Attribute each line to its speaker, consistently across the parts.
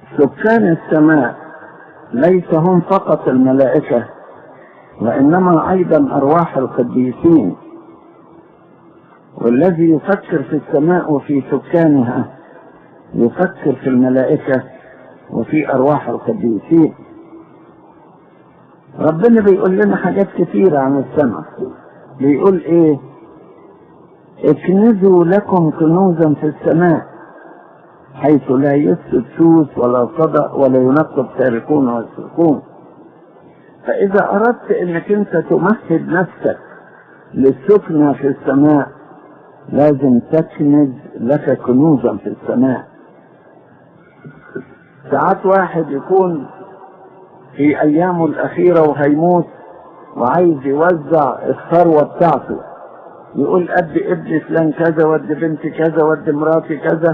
Speaker 1: سكان السماء ليس هم فقط الملائكة وإنما أيضا أرواح القديسين والذي يفكر في السماء وفي سكانها يفكر في الملائكة وفي أرواح القديسين ربنا بيقول لنا حاجات كثيرة عن السماء بيقول إيه اكنزوا لكم كنوزا في السماء حيث لا يسجد سوس ولا صدأ ولا ينقب تاركون ويسرقون فإذا أردت أنك أنت تمهد نفسك للسكنة في السماء لازم تكنز لك كنوزا في السماء ساعات واحد يكون في أيامه الأخيرة وهيموت وعايز يوزع الثروة بتاعته يقول قد ابن فلان كذا ود بنتي كذا ود مراتي كذا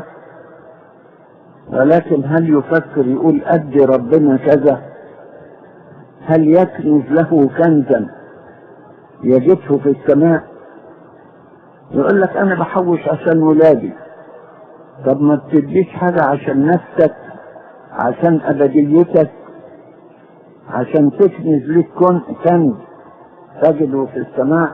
Speaker 1: ولكن هل يفكر يقول أدي ربنا كذا هل يكنز له كنزا يجده في السماء يقول لك أنا بحوش عشان ولادي طب ما تديش حاجة عشان نفسك عشان أبديتك عشان تكنز لك كنز تجده في السماء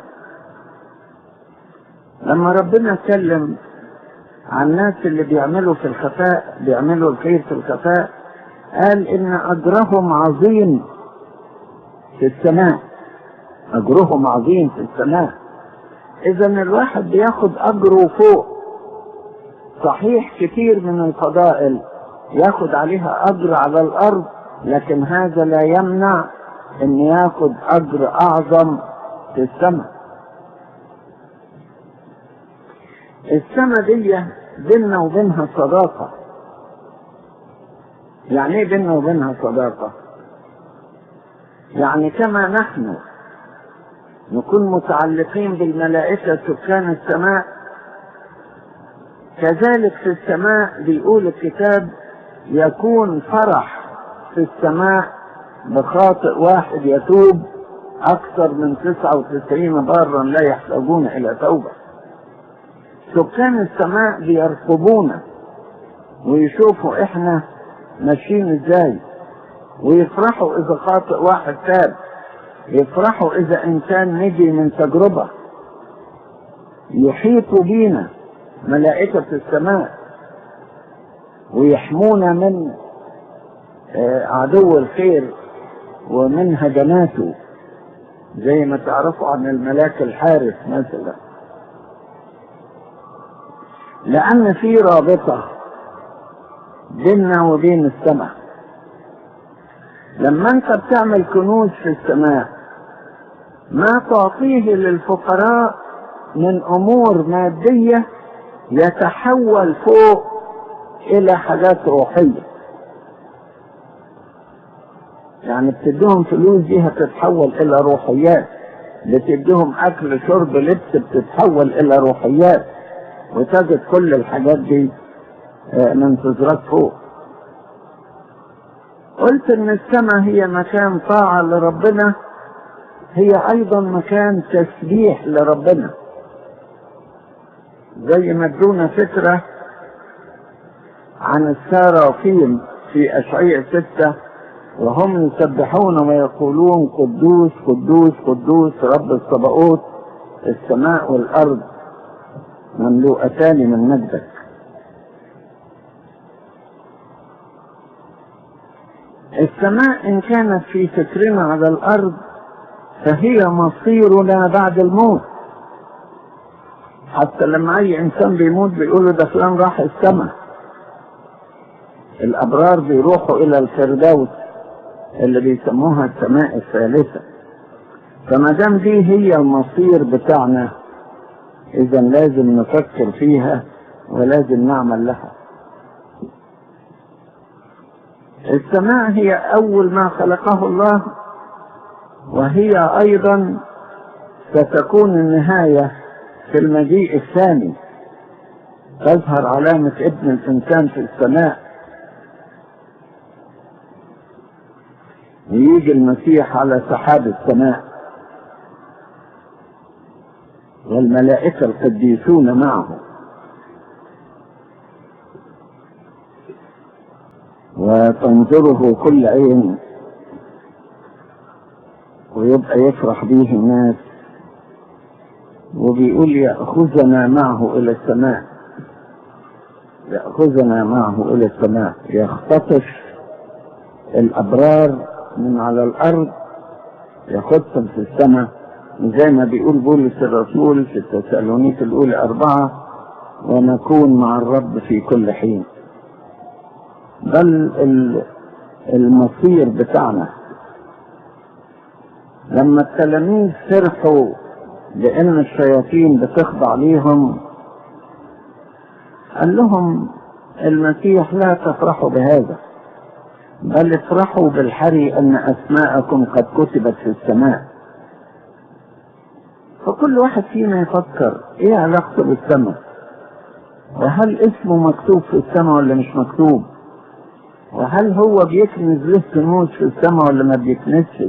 Speaker 1: لما ربنا اتكلم عن الناس اللي بيعملوا في الخفاء بيعملوا الخير في الخفاء قال ان اجرهم عظيم في السماء اجرهم عظيم في السماء اذا الواحد بياخد اجره فوق صحيح كتير من الفضائل ياخد عليها اجر على الارض لكن هذا لا يمنع ان ياخد اجر اعظم في السماء السماء دي بيننا وبينها صداقة يعني ايه بيننا وبينها صداقة يعني كما نحن نكون متعلقين بالملائكة سكان السماء كذلك في السماء بيقول الكتاب يكون فرح في السماء بخاطئ واحد يتوب أكثر من 99 برا لا يحتاجون إلى توبة سكان السماء بيرقبونا ويشوفوا احنا ماشيين ازاي ويفرحوا اذا خاطئ واحد تاب يفرحوا اذا انسان نجي من تجربة يحيطوا بينا ملائكة السماء ويحمونا من عدو الخير ومن هجماته زي ما تعرفوا عن الملاك الحارس مثلا لأن في رابطة بيننا وبين السماء لما أنت بتعمل كنوز في السماء ما تعطيه للفقراء من أمور مادية يتحول فوق إلى حاجات روحية يعني بتديهم فلوس دي هتتحول إلى روحيات بتديهم أكل شرب لبس بتتحول إلى روحيات وتجد كل الحاجات دي منتظرات فوق قلت ان السماء هي مكان طاعة لربنا هي ايضا مكان تسبيح لربنا زي ما ادونا فكرة عن السارافين في اشعياء ستة وهم يسبحون ويقولون قدوس قدوس قدوس رب الصباؤوت السماء والارض مملوءتان من مجدك السماء إن كانت في فكرنا على الأرض فهي مصيرنا بعد الموت حتى لما أي إنسان بيموت بيقولوا ده فلان راح السماء الأبرار بيروحوا إلى الفردوس اللي بيسموها السماء الثالثة فما دام دي هي المصير بتاعنا إذا لازم نفكر فيها ولازم نعمل لها السماء هي أول ما خلقه الله وهي أيضا ستكون النهاية في المجيء الثاني تظهر علامة ابن الإنسان في السماء ويجي المسيح على سحاب السماء والملائكة القديسون معه وتنظره كل عين ويبقى يفرح به الناس وبيقول يأخذنا معه إلى السماء يأخذنا معه إلى السماء يختطف الأبرار من على الأرض ياخدهم في السماء زي ما بيقول بولس الرسول في التسالونيك الأولى أربعة ونكون مع الرب في كل حين بل المصير بتاعنا لما التلاميذ فرحوا بأن الشياطين بتخضع ليهم قال لهم المسيح لا تفرحوا بهذا بل افرحوا بالحري أن أسماءكم قد كتبت في السماء فكل واحد فينا يفكر ايه علاقته بالسماء وهل اسمه مكتوب في السماء ولا مش مكتوب وهل هو بيكنز له كنوز في السماء ولا ما بيكنزش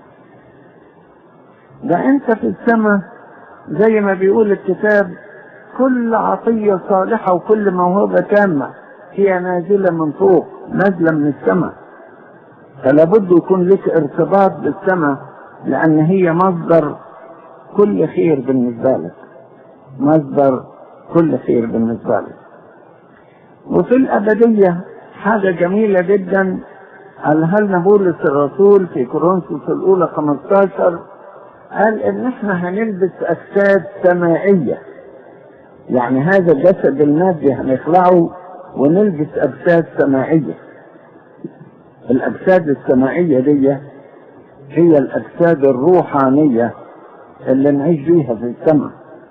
Speaker 1: ده انت في السماء زي ما بيقول الكتاب كل عطية صالحة وكل موهبة تامة هي نازلة من فوق نازلة من السماء فلا بد يكون لك ارتباط بالسماء لأن هي مصدر كل خير بالنسبة لك مصدر كل خير بالنسبة لك وفي الأبدية حاجة جميلة جدا قالها لنا بولس الرسول في كورنثوس الأولى 15 قال إن إحنا هنلبس أجساد سمائية يعني هذا الجسد المادي هنخلعه ونلبس أجساد سمائية الأجساد السمائية دي هي الأجساد الروحانية اللي نعيش بيها في السماء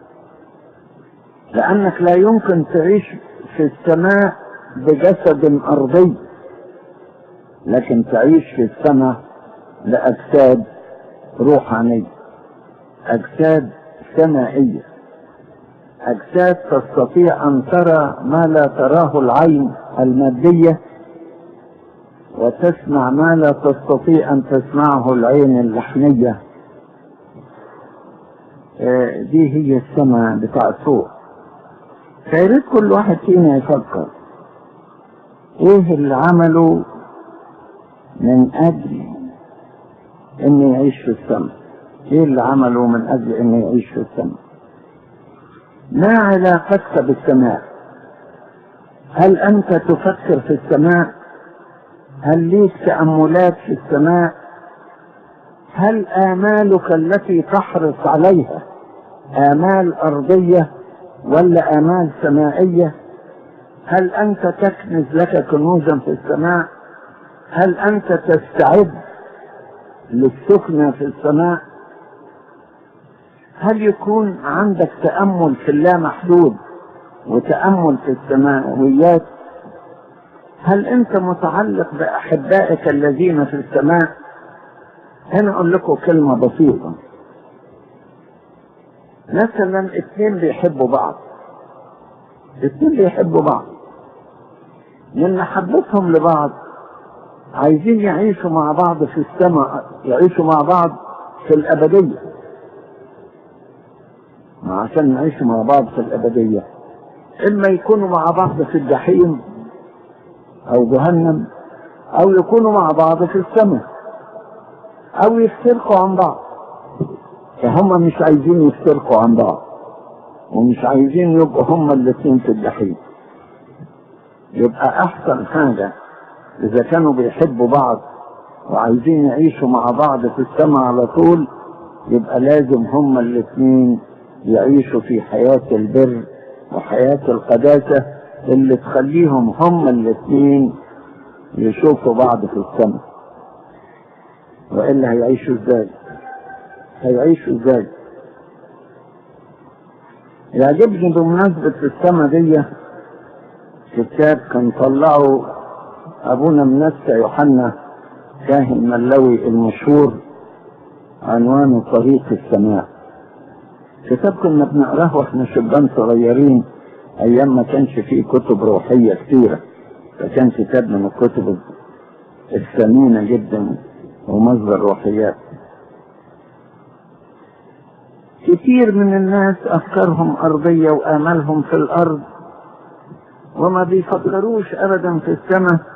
Speaker 1: لأنك لا يمكن تعيش في السماء بجسد أرضي لكن تعيش في السماء لأجساد روحانية أجساد سمائية أجساد تستطيع أن ترى ما لا تراه العين المادية وتسمع ما لا تستطيع أن تسمعه العين اللحمية دي هي السماء بتاع فوق فياريت كل واحد فينا يفكر ايه اللي عمله من اجل انه يعيش في السماء ايه اللي عمله من اجل انه يعيش في السماء ما علاقتك بالسماء هل انت تفكر في السماء هل ليك تاملات في السماء هل آمالك التي تحرص عليها آمال أرضية ولا آمال سمائية هل أنت تكنز لك كنوزا في السماء هل أنت تستعد للسكنة في السماء هل يكون عندك تأمل في اللامحدود وتأمل في السماويات هل أنت متعلق بأحبائك الذين في السماء هنا اقول لكم كلمة بسيطة مثلا اتنين بيحبوا بعض اتنين بيحبوا بعض من محبتهم لبعض عايزين يعيشوا مع بعض في السماء يعيشوا مع بعض في الأبدية عشان نعيشوا مع بعض في الأبدية إما يكونوا مع بعض في الجحيم أو جهنم أو يكونوا مع بعض في السماء او يفترقوا عن بعض فهم مش عايزين يفترقوا عن بعض ومش عايزين يبقوا هم الاثنين في الجحيم يبقى احسن حاجة اذا كانوا بيحبوا بعض وعايزين يعيشوا مع بعض في السماء على طول يبقى لازم هم الاثنين يعيشوا في حياة البر وحياة القداسة اللي تخليهم هم الاثنين يشوفوا بعض في السماء والا هيعيشوا ازاي هيعيشوا ازاي يعجبني بمناسبة السما دي كتاب كان طلعه ابونا منسى يوحنا كاهن ملوي المشهور عنوانه طريق السماء كتاب كنا بنقراه واحنا شبان صغيرين ايام ما كانش فيه كتب روحية كتيرة فكان كتاب من الكتب الثمينة جدا ومصدر روحيات كتير من الناس أفكارهم أرضية وآمالهم في الأرض وما بيفكروش أبدا في السماء